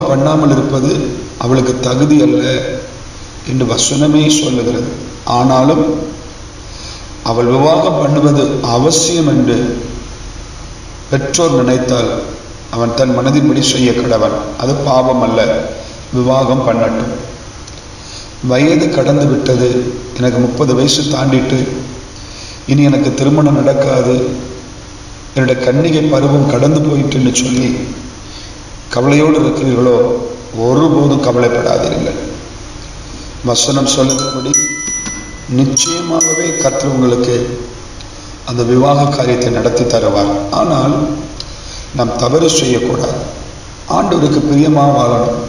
பண்ணாமல் இருப்பது அவளுக்கு தகுதி அல்ல என்று வசனமே சொல்லுகிறது ஆனாலும் அவள் விவாகம் பண்ணுவது அவசியம் என்று பெற்றோர் நினைத்தால் அவன் தன் மனதின்படி செய்ய கடவன் அது பாவம் அல்ல விவாகம் பண்ணட்டும் வயது கடந்து விட்டது எனக்கு முப்பது வயசு தாண்டிட்டு இனி எனக்கு திருமணம் நடக்காது என்னுடைய கன்னிகை பருவம் கடந்து போயிட்டுன்னு சொல்லி கவலையோடு இருக்கிறீர்களோ ஒருபோதும் கவலைப்படாதீர்கள் வசனம் சொல்லுகிறபடி நிச்சயமாகவே கர்த்தர் உங்களுக்கு அந்த விவாக காரியத்தை நடத்தி தருவார் ஆனால் நாம் தவறு செய்யக்கூடாது ஆண்டவருக்கு பிரியமாக வாழணும்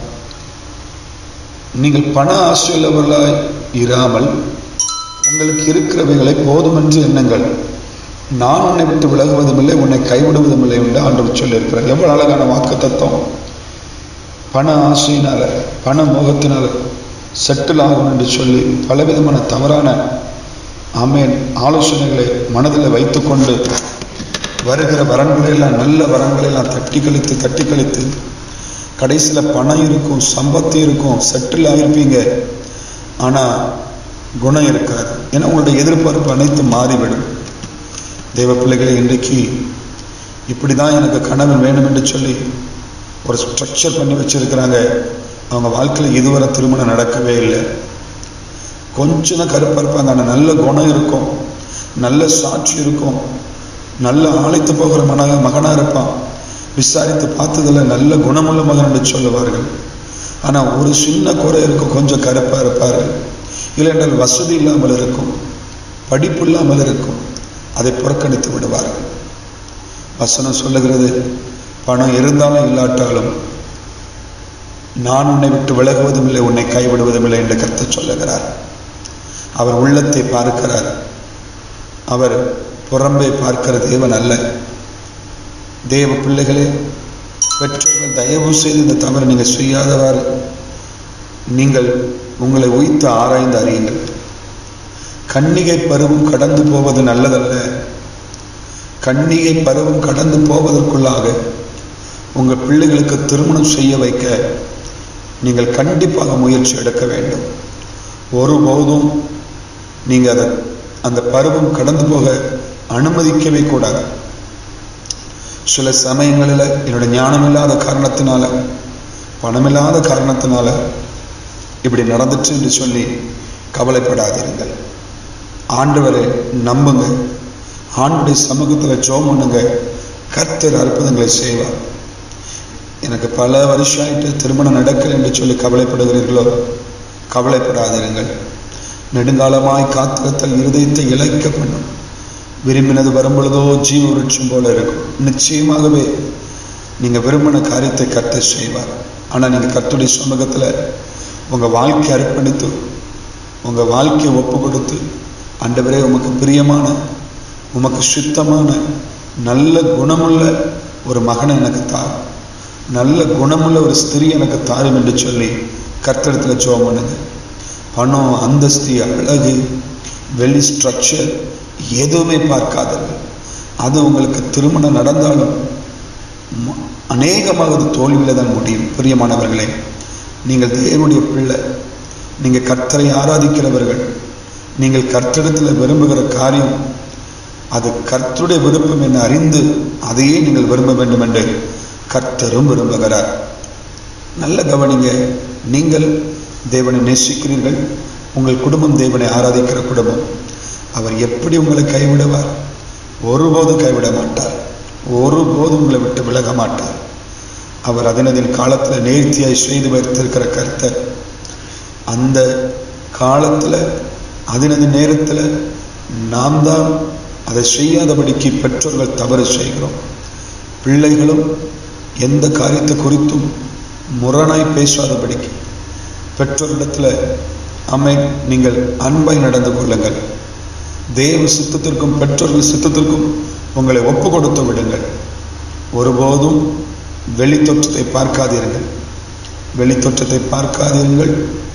நீங்கள் பண ஆசையுள்ளவர்களாய் இராமல் உங்களுக்கு இருக்கிறவைகளை போதுமென்று எண்ணுங்கள் நான் உன்னை விட்டு விலகுவதும் இல்லை உன்னை கைவிடுவதும் இல்லை என்று ஆண்டவர் சொல்லியிருக்கிறார் எவ்வளவு அழகான வாக்கு தத்துவம் பண ஆசையினால பண மோகத்தினால செட்டில் ஆகும் என்று சொல்லி பலவிதமான தவறான ஆமேன் ஆலோசனைகளை மனதில் வைத்துக்கொண்டு வருகிற வரன்களையெல்லாம் நல்ல வரன்களையெல்லாம் தட்டி கழித்து தட்டி கழித்து கடைசியில் பணம் இருக்கும் சம்பத்து இருக்கும் செட்டில் ஆகிருப்பீங்க ஆனால் குணம் இருக்காது ஏன்னா உங்களுடைய எதிர்பார்ப்பு அனைத்தும் மாறிவிடும் தெய்வ பிள்ளைகளை இன்றைக்கு இப்படி தான் எனக்கு கணவன் வேணும் என்று சொல்லி ஒரு ஸ்ட்ரக்சர் பண்ணி வச்சிருக்கிறாங்க அவங்க வாழ்க்கையில் இதுவரை திருமணம் நடக்கவே இல்லை கொஞ்சம் தான் கருப்பாக இருப்பாங்க ஆனால் நல்ல குணம் இருக்கும் நல்ல சாட்சி இருக்கும் நல்ல ஆழைத்து போகிற மன மகனாக இருப்பான் விசாரித்து பார்த்ததில் நல்ல குணமுள்ள மகன் என்று சொல்லுவார்கள் ஆனால் ஒரு சின்ன குறை இருக்கும் கொஞ்சம் கருப்பாக இருப்பார் இல்லைன்றால் வசதி இல்லாமல் இருக்கும் படிப்பு இல்லாமல் இருக்கும் அதை புறக்கணித்து விடுவார்கள் வசனம் சொல்லுகிறது பணம் இருந்தாலும் இல்லாட்டாலும் நான் உன்னை விட்டு விலகுவதும் இல்லை உன்னை கைவிடுவதும் இல்லை என்று கருத்து சொல்லுகிறார் அவர் உள்ளத்தை பார்க்கிறார் அவர் புறம்பே பார்க்கிற தேவன் அல்ல தேவ பிள்ளைகளே பெற்றோர்கள் தயவு செய்து இந்த தவறு நீங்கள் செய்யாதவாறு நீங்கள் உங்களை உய்த்து ஆராய்ந்து அறியுங்கள் கன்னிகை பருவம் கடந்து போவது நல்லதல்ல கன்னிகை பருவம் கடந்து போவதற்குள்ளாக உங்கள் பிள்ளைகளுக்கு திருமணம் செய்ய வைக்க நீங்கள் கண்டிப்பாக முயற்சி எடுக்க வேண்டும் ஒருபோதும் நீங்கள் அதை அந்த பருவம் கடந்து போக அனுமதிக்கவே கூடாது சில சமயங்களில் என்னுடைய ஞானம் இல்லாத காரணத்தினால பணமில்லாத காரணத்தினால இப்படி நடந்துச்சு என்று சொல்லி கவலைப்படாதீர்கள் ஆண்டவரை நம்புங்க ஆண்டுடைய சமூகத்தில் ஜோம் பண்ணுங்க கர்த்தர் அற்புதங்களை செய்வார் எனக்கு பல வருஷம் ஆயிட்டு திருமணம் நடக்கலை என்று சொல்லி கவலைப்படுகிறீர்களோ கவலைப்படாதீர்கள் நெடுங்காலமாய் காத்திரத்தல் இருதயத்தை இழைக்க பண்ணும் விரும்பினது வரும்பொழுதோ ஜீவ விருட்சம் போல இருக்கும் நிச்சயமாகவே நீங்கள் விரும்பின காரியத்தை கர்த்த செய்வார் ஆனால் நீங்கள் கர்த்துடைய சமூகத்தில் உங்கள் வாழ்க்கையை அர்ப்பணித்து உங்கள் வாழ்க்கையை ஒப்பு கொடுத்து ஆண்டவரே உமக்கு பிரியமான உமக்கு சுத்தமான நல்ல குணமுள்ள ஒரு மகனை எனக்கு தாரும் நல்ல குணமுள்ள ஒரு ஸ்திரீ எனக்கு தாரும் என்று சொல்லி கர்த்தடத்தில் ஜோம் பண்ணுங்க பணம் அந்தஸ்து அழகு வெளி ஸ்ட்ரக்சர் எதுவுமே பார்க்காதீர்கள் அது உங்களுக்கு திருமணம் நடந்தாலும் ம- அநேகமாக அது தோல்வியில் தான் முடியும் பிரியமானவர்களே நீங்கள் தேவனுடைய பிள்ளை நீங்கள் கர்த்தரை ஆராதிக்கிறவர்கள் நீங்கள் கர்த்தரிடத்தில் விரும்புகிற காரியம் அது கர்த்தருடைய விருப்பம் என்று அறிந்து அதையே நீங்கள் விரும்ப வேண்டும் என்று கர்த்தரும் விரும்புகிறார் நல்ல கவனிங்க நீங்கள் தேவனை நேசிக்கிறீர்கள் உங்கள் குடும்பம் தேவனை ஆராதிக்கிற குடும்பம் அவர் எப்படி உங்களை கைவிடுவார் ஒருபோதும் கைவிட மாட்டார் ஒருபோதும் உங்களை விட்டு விலக மாட்டார் அவர் அதனதின் காலத்தில் நேர்த்தியாய் செய்து வைத்திருக்கிற கர்த்தர் அந்த காலத்தில் அதனது நேரத்தில் நாம் தான் அதை செய்யாதபடிக்கு பெற்றோர்கள் தவறு செய்கிறோம் பிள்ளைகளும் எந்த காரியத்தை குறித்தும் முரணாய் பேசாதபடிக்கு பெற்றோரிடத்தில் அம்மை நீங்கள் அன்பாய் நடந்து கொள்ளுங்கள் தேவ சித்தத்திற்கும் பெற்றோர்கள் சித்தத்திற்கும் உங்களை ஒப்பு கொடுத்து விடுங்கள் ஒருபோதும் வெளித்தோற்றத்தை பார்க்காதீர்கள் வெளித்தோற்றத்தை பார்க்காதீர்கள்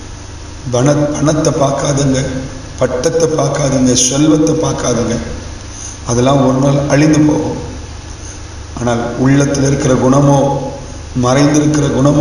பண பணத்தை பார்க்காதுங்க பட்டத்தை பார்க்காதுங்க செல்வத்தை பார்க்காதுங்க அதெல்லாம் ஒரு நாள் அழிந்து போகும் ஆனால் உள்ளத்தில் இருக்கிற குணமோ மறைந்திருக்கிற குணமோ